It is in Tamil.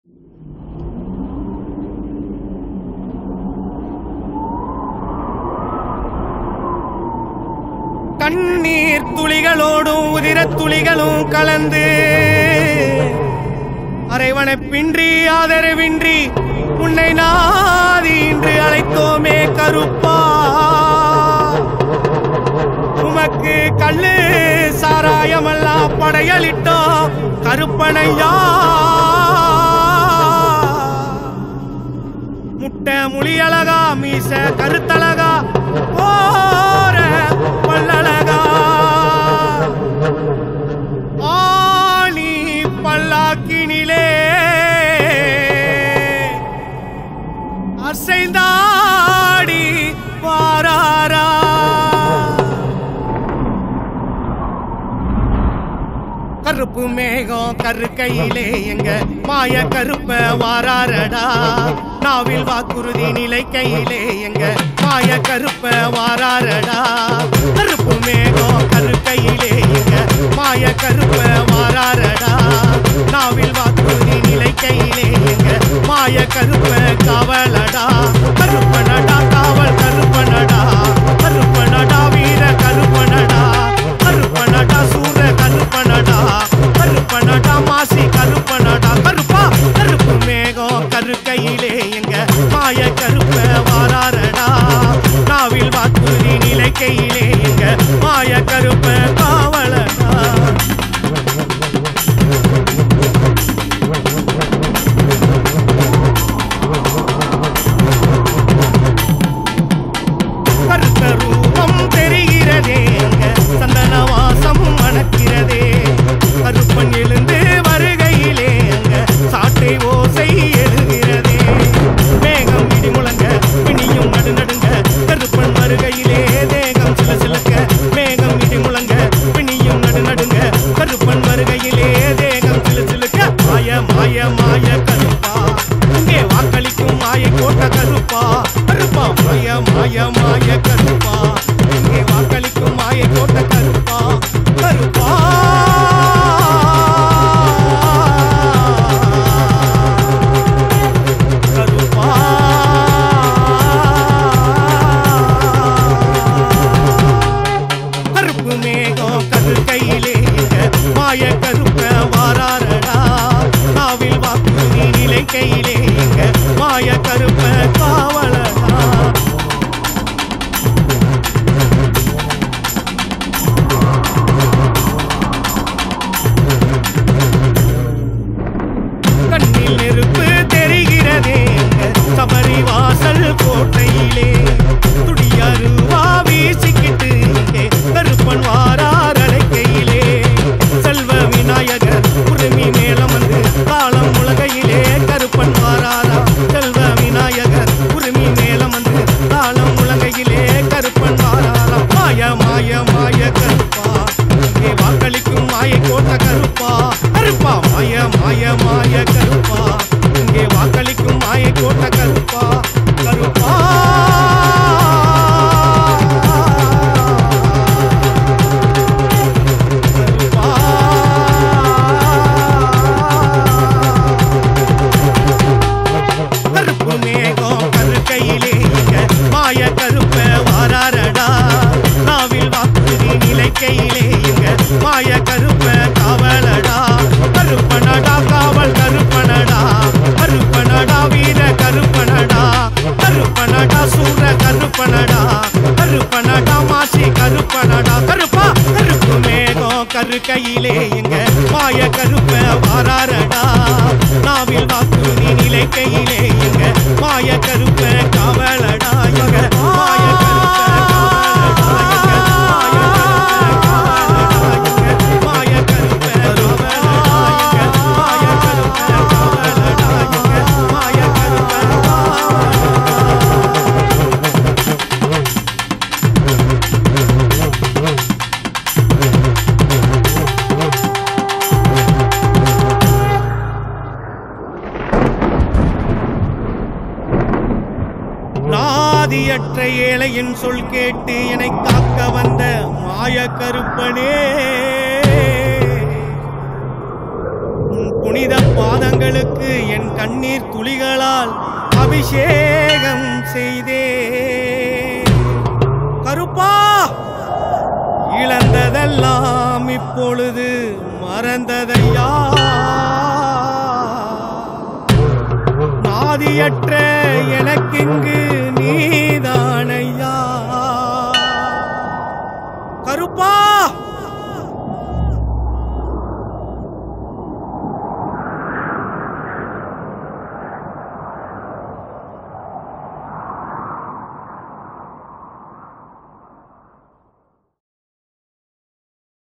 கண்ணீர் துளிகளோடும் உதிரத் துளிகளும் கலந்து அரைவனைப்பின்றி ஆதரவின்றி உன்னை நாதி இன்று அழைத்தோமே கருப்பா உமக்கு கல்லு சாராயமெல்லாம் படையலிட்டோம் கருப்பனையா முட்டை முழியழகா மீச கருத்தழகா போற பல்லழகா ஆணி பல்லாக்கினிலே அசைந்தாடி வாராரா கருப்பு மேகம் கரு கையிலே எங்க மாய கருப்ப வாராரடா நாவில் வாக்குறுதி நிலை கையிலே எங்க மாய கருப்ப வாராரடா கருப்பு மேகம் கரு கையிலே எங்க மாய கருப்ப வாராரடா நாவில் வாக்குறுதி நிலை கையிலே எங்க மாய கருப்ப காவலடா கருப்பனடா காவல் கருப்பனடா கருப்பனடா வீர கருப்பனடா கருப்பனடா சூர கருப்பனடா கருப்பனடா மாசி கருப்பனடா கருப்பா கருப்பு மேகம் கரு கையிலே எங்க மாய கருப்ப வாராரடா நாவில் வாக்குறுதி நிலை கையிலே எங்க மாய கருப்ப காவலடா கருத்த ரூபம் தெரிகிறதே அங்க சந்தன வாசம் மணக்கிறதே கருப்பன் எழுந்து வருகையிலே அங்க சாட்டை ஓசை எழுகிறதே மேகம் இடி முழங்க பிணியும் நடுநடுங்க கருப்பன் வருகையிலே தேகம் சில சிலக்க மேகம் இடி முழங்க பிணியும் நடுநடுங்க கருப்பன் வருகையிலே தேகம் சில சிலுக்க மாய மாய மாய கருப்பா இங்கே வாக்களிக்கும் மாயை கோட்ட கருப்பா கருப்பா மாய மாய மாய கருப்பா இங்கே வாக்களிக்கும் மாயை கோட்ட கருப்பா கருப்பா கருப்பா கருப்பு மேகம் கரு கையிலே எங்க மாய கருப்ப வாராரடா நாவில் வாக்குறுதி நிலை கையிலே எங்க மாய கருப்ப காவலடா கண்ணில் நெருப்பு தெரிகிறதே எங்க சபரி வாசல் கோட்டையிலே துடியருவா வீசிக்கிட்டு இங்கே கருப்பன் வாரார் அழைக்கையிலே செல்வ விநாயகர் உரிமை மேலம் வந்து காலம் உலகையிலே கருப்பன் வாராரா செல்வ விநாயகர் உரிமை மேலம் வந்து காலம் உலகையிலே கருப்பன் வாராரா மாய மாய மாய கருப்பா இங்கே வாக்களிக்கும் மாயை கோட்ட கருப்பா கருப்பா மாய மாய மாய கருப்பா இங்கே வாக்களிக்கும் மாயை கோட்ட கருப்பா கருப்பா கருப்பா கருப்பு மேகம் கரு கையிலே எங்க மாய கருப்ப வாராரடா நாவில் வாக்குறுதி நிலை கையிலே எங்க மாய கருப்ப காவலடா கருப்பனடா காவல் கருப்பனடா கருப்பனடா வீர கருப்பனடா கருப்பனடா சூர கருப்பனடா கருப்பனடா மாசி கருப்பனடா கருப்பா கருப்பு மேகம் கரு கையிலே எங்க மாய கருப்ப வாராரடா நாவில் வாக்குறுதி நிலை கையிலே எங்க மாய கருப்ப காவலடா எங்க மாய கருப்ப காவலடா எங்க மாய கருப்ப காவலடா எங்க மாய கருப்ப காவலடா எங்க மாய கருப்ப காவலடா நாதியற்ற ஏழையின் சொல் கேட்டு என்னை காக்க வந்த மாய கருப்பனே உன் புனித பாதங்களுக்கு என் கண்ணீர் துளிகளால் அபிஷேகம் செய்தே கருப்பா இழந்ததெல்லாம் இப்பொழுது மறந்ததையா நாதியற்ற எனக்கிங்கு நீ